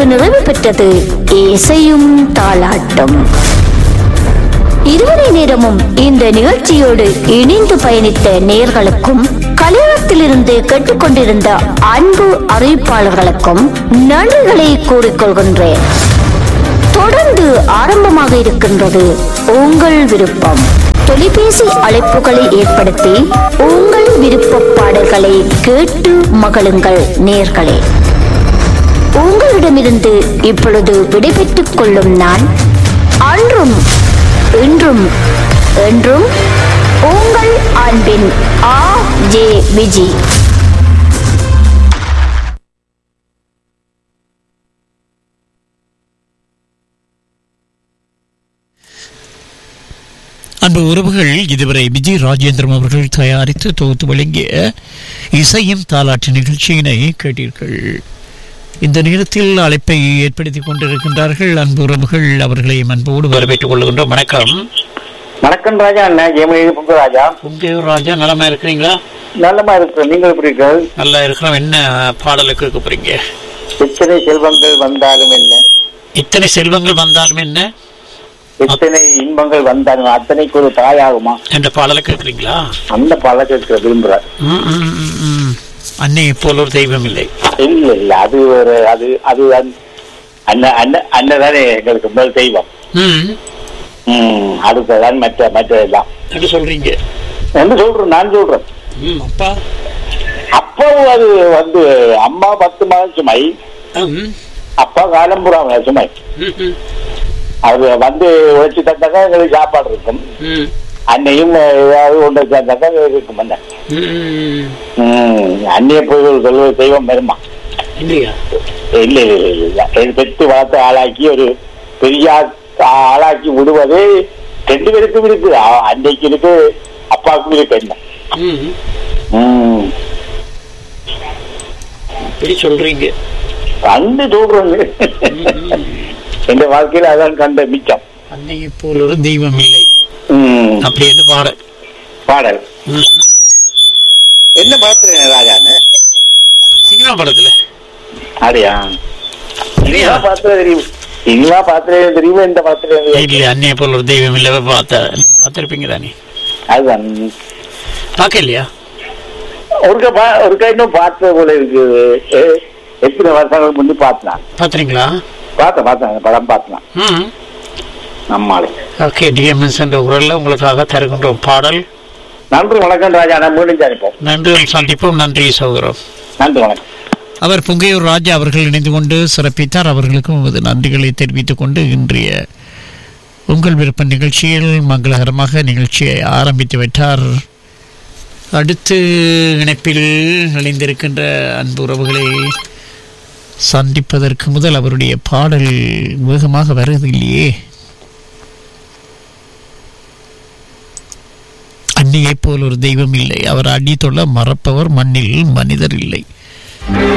நிறைவு பெற்றது இசையும் தாளாட்டம் இதுவரை நேரமும் இந்த நிகழ்ச்சியோடு இணைந்து பயணித்த நேர்களுக்கும் கலியகத்திலிருந்து கேட்டுக்கொண்டிருந்த அன்பு அறிவிப்பாளர்களுக்கும் நன்றிகளை கூறிக்கொள்கின்றேன் தொடர்ந்து ஆரம்பமாக இருக்கின்றது உங்கள் விருப்பம் தொலைபேசி அழைப்புகளை ஏற்படுத்தி உங்கள் விருப்ப பாடல்களை கேட்டு மகளுங்கள் நேர்களே உங்களிடமிருந்து இப்பொழுது விடைபெற்றுக் கொள்ளும் நான் அன்றும் இன்றும் என்றும் உங்கள் அன்பின் ஆ ஜே விஜி அன்பு உறவுகள் இதுவரை விஜய் ராஜேந்திரம் அவர்கள் தயாரித்து தொகுத்து வழங்கிய இசையும் தாலாட்டு நிகழ்ச்சியினை கேட்டீர்கள் இந்த நேரத்தில் அழைப்பை ஏற்படுத்தி கொண்டிருக்கின்றார்கள் அன்பு உறவுகள் அவர்களை அன்போடு வரவேற்றுக் கொள்கின்றோம் வணக்கம் வணக்கம் ராஜா அண்ணா ஜெயமணி பொங்க ராஜா உங்க ராஜா நலமா இருக்கிறீங்களா நல்லமா இருக்கிற நீங்கள் எப்படி இருக்கீர்கள் நல்லா இருக்கிறோம் என்ன பாடலை கேட்க போறீங்க எத்தனை செல்வங்கள் வந்தாலும் என்ன இத்தனை செல்வங்கள் வந்தாலும் என்ன எத்தனை இன்பங்கள் வந்தாலும் அத்தனைக்கு ஒரு தாயாகுமா என்ற பாடலை கேட்குறீங்களா அந்த பால கேட்கிற விரும்புறார் ம், ம், ம், ம். அன்னை போல் ஒரு தெய்வம் இல்லை இல்ல இல்ல அது ஒரு அது அது அன்- அண்ணன் அண்ணன் அண்ணதானே எங்களுக்கு முதல் தெய்வம் ம் ம் அடுத்ததான் மற்ற மற்ற எல்லாம் என்ன சொல்றீங்க என்ன சொல்றேன் நான் சொல்றேன் ம் அப்பா அப்பாவும் அது வந்து அம்மா பத்து மாதம் சுமை ம் அப்பா காலம்புறம் சுமை ம், ம், அது வந்து உழைச்சி தந்தாக்கா எங்களுக்கு சாப்பாடு இருக்கும் ம், அன்னையும் ஏதாவது ஒன்று சேர்ந்தாக்கா இருக்கும் என்ன ம். ம், அந்நிய போய் சொல்வது தெய்வம் வருமா இல்லையா இல்ல இல்ல இல்ல, இல்ல இது பெற்று வளர்த்து ஆளாக்கி ஒரு பெரிய ஆ- ஆளாக்கி விடுவது ரெண்டு பேருக்கும் இருக்கு அ- அன்னைக்கு இருக்கு அப்பாவுக்கும் இருக்கு என்ன ம் ம், இப்படி சொல்றீங்க வந்து சொல்றேங்க எங்க வாழ்க்கையில அதான் கண்ட மிச்சம் அன்னையை போல் ஒரு தெய்வம் இல்லை ம், அப்படி என்று பாடல் பாடல் ம், ம். என்ன படத்துல ராஜான்னு சினிமா படத்துல அப்படியா சினிமா பாத்துல தெரியும் சினிமா பாத்துல தெரியுமா இந்த படத்துல இல்ல அன்னையை போல் ஒரு தெய்வம் இல்லை பார்த்தா நீங்க பார்த்திருப்பீங்க தானே அதுதான் பார்க்க இல்லையா ஒருக்க பா ஒருக்கா இன்னும் பார்த்த போல இருக்குது எ- எத்தனை வருஷங்களுக்கு முந்தி பார்த்தேன் பார்த்துறீங்களா பார்த்தேன் பார்த்தேன் அந்த படம் பார்த்தேன் ம் நம்மாளு ஓகே டிஎம்எஸ் என்ற குரல்ல உங்களுக்காக தருகின்றோம் பாடல் நன்றி வணக்கம் ராஜா நான் மீண்டும் சந்திப்போம் நன்றி சந்திப்போம் நன்றி சகோதரம் நன்றி வணக்கம் அவர் புங்கையூர் ராஜா அவர்கள் இணைந்து கொண்டு சிறப்பித்தார் அவர்களுக்கும் நமது நன்றிகளை தெரிவித்துக் கொண்டு இன்றைய உங்கள் விருப்ப நிகழ்ச்சியில் மங்களகரமாக நிகழ்ச்சியை ஆரம்பித்து விட்டார் அடுத்து இணைப்பில் இணைந்திருக்கின்ற அன்பு உறவுகளை சந்திப்பதற்கு முதல் அவருடைய பாடல் வேகமாக வருவதில்லையே அன்னியைப் போல் ஒரு தெய்வம் இல்லை அவர் அடி தொல்ல மறப்பவர் மண்ணில் மனிதர் இல்லை